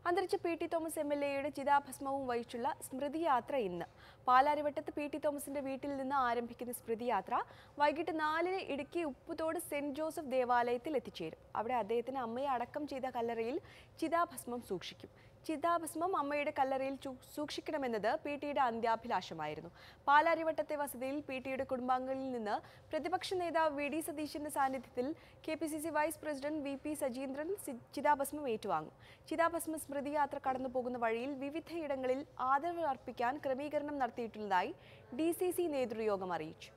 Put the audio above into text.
അന്തരിച്ച P T Thomas M L എയുടെ ചിതാഭസ്മവും വഹിച്ചുള്ള സ്മൃതിയാത്ര ഇന്ന് പാലാരിവട്ടത്ത് പി ടി തോമസിന്റെ വീട്ടിൽ നിന്ന് ആരംഭിക്കുന്ന സ്മൃതിയാത്ര വൈകിട്ട് നാലിന് ഇടുക്കി ഉപ്പുതോട് സെന്റ് ജോസഫ് ദേവാലയത്തിൽ എത്തിച്ചേരും അവിടെ അദ്ദേഹത്തിന് അമ്മയെ അടക്കം ചെയ്ത കല്ലറയിൽ ചിതാഭസ്മം സൂക്ഷിക്കും ചിതാഭസ്മം അമ്മയുടെ കല്ലറയിൽ ചു- സൂക്ഷിക്കണമെന്നത് പി ടിയുടെ അന്ത്യാഭിലാഷമായിരുന്നു പാലാരിവട്ടത്തെ വസതിയിൽ പി ടിയുടെ കുടുംബാംഗങ്ങളിൽ നിന്ന് പ്രതിപക്ഷ നേതാവ് വി ഡി സതീശന്റെ സാന്നിധ്യത്തിൽ K P C C vice president V P Sajeendran സി- ചിതാഭസ്മം ഏറ്റുവാങ്ങും ചിതാഭസ്മ സ്മൃതിയാത്ര കടന്നു പോകുന്ന വഴിയിൽ വിവിധയിടങ്ങളിൽ ആദരവ് അർപ്പിക്കാൻ ക്രമീകരണം നടത്തിയിട്ടുള്ളതായി ഡി സി സി നേതൃയോഗം അറിയിച്ചു